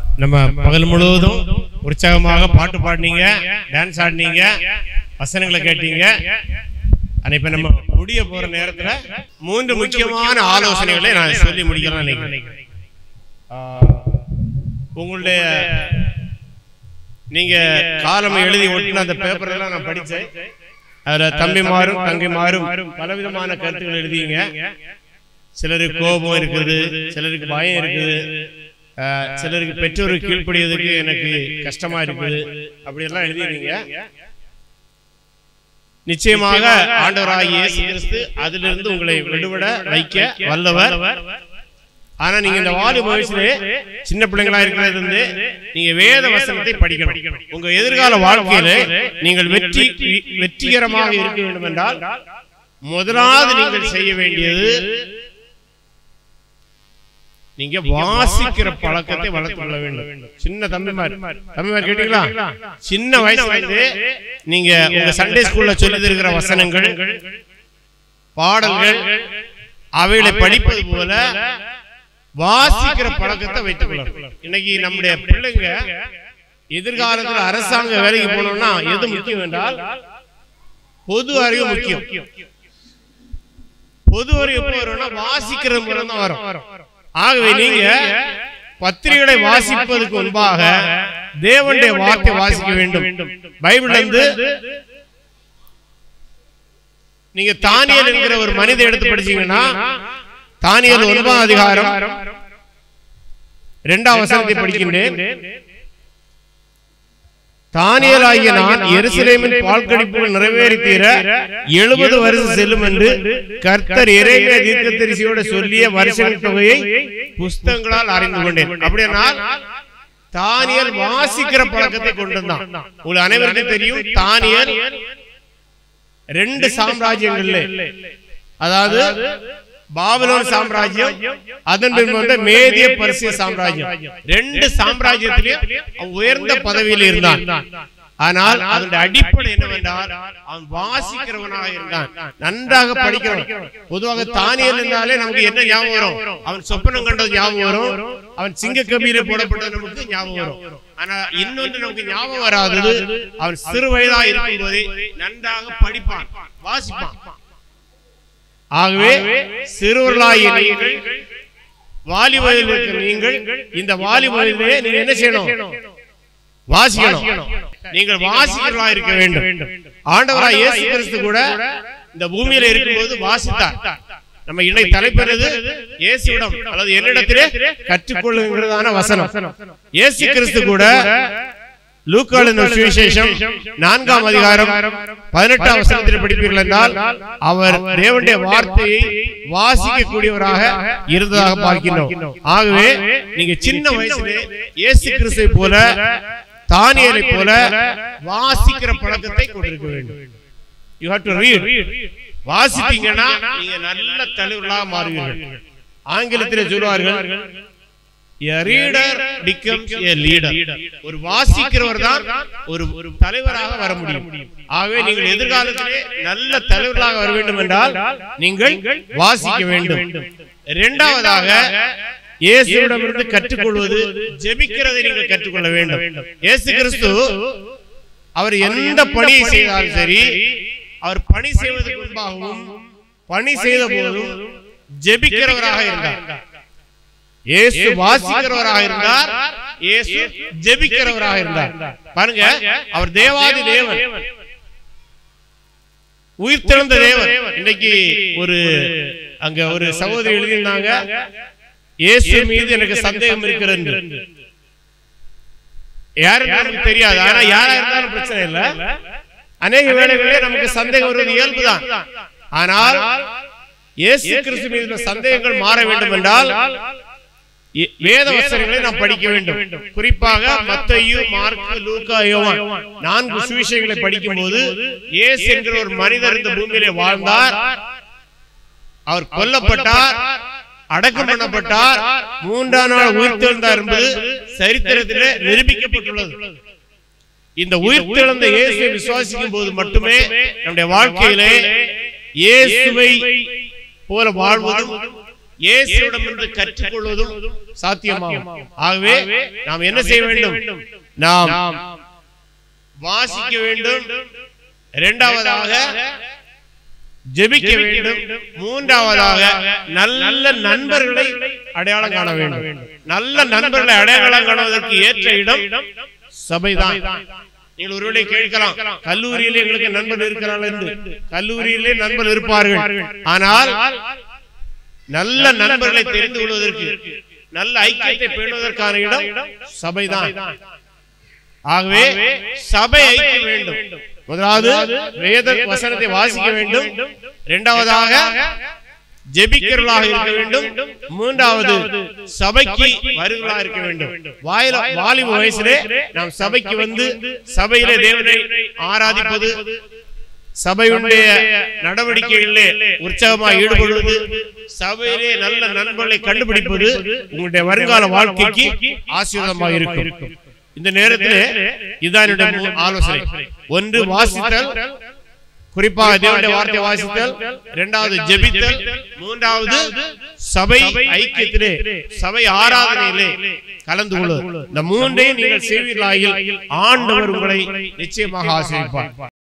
நம்ம பகல் முழுவதும் உற்சாகமாக பாட்டு பாடினீங்க டான்ஸ் ஆடினீங்க வசனங்களை கேட்டீங்க ஆனா இப்ப நம்ம முடிய போற நேரத்துல மூன்று முக்கியமான ஆலோசனைகளை நான் சொல்லி முடிக்கலாம் நினைக்கிறேன் ஆஹ், உங்களுடைய நீங்க காலம் எழுதி ஒட்டின அந்த பேப்பர் எல்லாம் நான் படிச்சேன் அதுல தம்பிமாரும் தங்கைமாரும் பலவிதமான கருத்துக்கள் எழுதிங்க சிலருக்கு கோபம் இருக்குது சிலருக்கு பயம் இருக்குது அஹ், சிலருக்கு பெற்றோருக்கு கீழ்ப்படியதுக்கு எனக்கு கஷ்டமா இருக்குது அப்படியெல்லாம் எழுதிருங்க நிச்சயமாக ஆண்டவராகிய இயேசு கிறிஸ்து அதிலிருந்து உங்களை விடுபட வைக்க வல்லவர் ஆனா நீங்க இந்த வாலிப வயசுல சின்ன பிள்ளைங்களா இருக்கிறது இருந்து நீங்க வேத வசனத்தை படிக்கணும் உங்க எதிர்கால வாழ்க்கையில நீங்கள் வெற்றி வெற்றிகரமாக இருக்க வேண்டும் என்றால் முதலாவது நீங்கள் செய்ய வேண்டியது நீங்க வாசிக்கிற பழக்கத்தை வளர்த்துக் கொள்ள வேண்டும் சின்ன தம்பிமார் தம்பிமார் கேட்டீங்களா சின்ன வயசுல இருந்து நீங்க உங்க சண்டே ஸ்கூல்ல சொல்லி இருக்கிற வசனங்கள் பாடல்கள் அவைகளை படிப்பது போல வாசிக்கிற பழக்கத்தை வைத்துக் கொள்ளணும் இன்னைக்கு நம்முடைய பிள்ளைங்க எதிர்காலத்தில் அரசாங்க வேலைக்கு போனோம்னா எது முக்கியம் என்றால் பொது அறிவு முக்கியம் பொது அறிவு எப்போ வரும்னா வாசிக்கிற முறை தான் வரும் ஆகவே நீங்க பத்திரிகைகளை வாசிப்பதற்கு முன்பாக தேவனுடைய வார்த்தை வாசிக்க வேண்டும் பைபிள்ல இருந்து நீங்க தானியல் என்கிற ஒரு மனித எடுத்து படிச்சீங்கன்னா தானியல் ஒன்பதாம் அதிகாரம் இரண்டாம் வசனத்தை படிக்கின்றேன் தானியல் ஆகிய நான் எருசலேமின் பால்கடிப்புகள் நிறைவேறி தீர எழுபது வருஷம் செல்லும் என்று கர்த்தர் இறைமைய தீர்க்கதரிசியோட சொல்லிய வருஷங்கள் தொகையை புஸ்தகங்களால் அறிந்து கொண்டேன் அப்படியானால் தானியல் வாசிக்கிற பழக்கத்தை கொண்டிருந்தான் உங்களுக்கு அனைவருக்கும் தெரியும் தானியல் ரெண்டு சாம்ராஜ்யங்கள்ல அதாவது பாபிலோன் சாம்ராஜ்யம் அதன் பின்பு வந்த மேதிய பரிசிய சாம்ராஜ்யம் ரெண்டு சாம்ராஜ்யத்திலையும் அவன் உயர்ந்த பதவியில் இருந்தான் ஆனால் அதனுடைய அடிப்படை என்னவென்றால் அவன் வாசிக்கிறவனாக இருந்தான் நன்றாக படிக்கிறவன் பொதுவாக தானியல் என்றாலே நமக்கு என்ன ஞாபகம் வரும் அவன் சொப்பனம் கண்டது ஞாபகம் வரும் அவன் சிங்க கபீர போடப்பட்டது நமக்கு ஞாபகம் வரும் ஆனா இன்னொன்று நமக்கு ஞாபகம் வராதது அவன் சிறு வயதா இருக்கும் போதே நன்றாக படிப்பான் வாசிப்பான் ஆகவே சிறுவர்களாகிய நீங்கள் வாலிபதில் இருக்கிற நீங்கள் இந்த வாலிபதிலே நீங்க என்ன செய்யணும் வாசிக்கணும் நீங்கள் வாசிக்கிறவர்களா இருக்க வேண்டும் ஆண்டவராய் இயேசு கிறிஸ்து கூட இந்த பூமியில இருக்கும்போது வாசித்தார் நம்ம இன்னை தலைப்பெறது இயேசுவிடம் அல்லது என்னிடத்திலே கற்றுக்கொள்ளுங்கிறதான வசனம் இயேசு கிறிஸ்து கூட லூக்காளின் சுவிசேஷம் நான்காம் அதிகாரம் பதினெட்டாம் வசனத்தில் படிப்பீர்கள் என்றால் அவர் தேவனுடைய வார்த்தையை வாசிக்கக்கூடியவராக இருந்ததாக பார்க்கின்றோம் ஆகவே நீங்க சின்ன வயசுலே இயேசு கிறிஸ்துவை போல தானியலை போல வாசிக்கிற பழக்கத்தை கொண்டிருக்க வேண்டும் யூ ஹேவ் டு ரீட் வாசித்தீங்கன்னா நீங்க நல்ல தலைவர்களாக மாறுவீர்கள் ஆங்கிலத்திலே சொல்வார்கள் A reader becomes a leader. ஒரு வாசிக்கிறவர் தான் ஒரு ஒரு தலைவராக வர முடியும் ஆகவே நீங்கள் எதிர்காலத்திலே நல்ல தலைவர்களாக வர வேண்டும் என்றால் நீங்கள் வாசிக்க வேண்டும் இரண்டாவதாக இயேசுவிடமிருந்து கற்றுக்கொள்வது ஜெபிக்கிறதை நீங்கள் கற்றுக்கொள்ள வேண்டும் இயேசு கிறிஸ்து அவர் எந்த பணியை செய்தாலும் சரி அவர் பணி செய்வதற்கு முன்பாகவும் பணி செய்த போதும் ஜெபிக்கிறவராக இருந்தார் இயேசு வாசிக்கிறவராக இருந்தார் இயேசு ஜெபிக்கிறவராக இருந்தார் பாருங்க அவர் தேவாதி தேவன் உயிர் திறந்த தேவன் இன்னைக்கு ஒரு அங்க ஒரு சகோதரி எழுதியிருந்தாங்க இயேசு மீது எனக்கு சந்தேகம் இருக்கிறது என்று. யாருன்னு நமக்கு தெரியாது ஆனா யாரா இருந்தாலும் பிரச்சனை இல்ல அநேக வேளைகளிலே நமக்கு சந்தேகம் வருவது இயல்புதான் ஆனால் இயேசு கிறிஸ்து மீது சந்தேகங்கள் மாற வேண்டும் என்றால் இ- வேத வசனங்களை நாம் படிக்க வேண்டும் குறிப்பாக மத்தையு மார்க்கு லூக்கா யோவான் நான்கு சுவிசேஷங்களை படிக்கும் போது இயேசு என்கிற ஒரு மனிதர் இந்த பூமியிலே வாழ்ந்தார் அவர் கொல்லப்பட்டார் அடக்கம் பண்ணப்பட்டார் மூன்றாம் நாள் உயிர்த்தெழுந்தார் என்பது சரித்திரத்திலே நிரூபிக்கப்பட்டுள்ளது இந்த உயிர்த்தெழுந்த இயேசுவை விசுவாசிக்கும் போது மட்டுமே நம்முடைய வாழ்க்கையிலே இயேசுவை போல வாழ்வதும் இயேசுவிடமிருந்து கற்றுக்கொள்வதும் சாத்தியமாகும் ஆகவே நாம் என்ன செய்ய வேண்டும் நாம் வாசிக்க வேண்டும் இரண்டாவதாக ஜெபிக்க வேண்டும் மூன்றாவதாக நல்ல நண்பர்களை அடையாளம் காண வேண்டும் நல்ல நண்பர்களை அடையாளம் காணுவதற்கு ஏற்ற இடம் சபைதான் நீங்கள் ஒருவேளை கேட்கலாம் கல்லூரியிலே எங்களுக்கு நண்பர் இருக்கிறார்கள் என்று கல்லூரியிலே நண்பர் இருப்பார்கள் ஆனால் நல்ல நண்பர்களை தெரிந்து கொள்வதற்கு நல்ல ஐக்கியத்தை பேணுவதற்கான இடம் சபைதான் ஆகவே சபை ஐக்கியம் வேண்டும் முதலாவது வேத வசனத்தை வாசிக்க வேண்டும் இரண்டாவதாக ஜெபிக்கிறவர்களாக இருக்க வேண்டும் மூன்றாவது சபைக்கு வருவர்களாக இருக்க வேண்டும் வாயில வாலிப வயசிலே நாம் சபைக்கு வந்து சபையிலே தேவனை ஆராதிப்பது சபையுடைய நடவடிக்கைகளிலே உற்சாகமாக ஈடுபடுவது சபையிலே நல்ல நண்பர்களை கண்டுபிடிப்பது உங்களுடைய வருங்கால வாழ்க்கைக்கு ஆசீர்வாதமாக இருக்கும் இந்த நேரத்திலே இதுதான் என்னுடைய மூ- ஆலோசனை ஒன்று வாசித்தல் குறிப்பாக தேவனுடைய வார்த்தை வாசித்தல் இரண்டாவது ஜெபித்தல் மூன்றாவது சபை ஐக்கியத்திலே சபை ஆராதனையிலே கலந்து கொள்வது இந்த மூன்றையும் நீங்கள் செய்வீர்களாயில் ஆண்டவர் உங்களை நிச்சயமாக ஆசீர்வதிப்பார்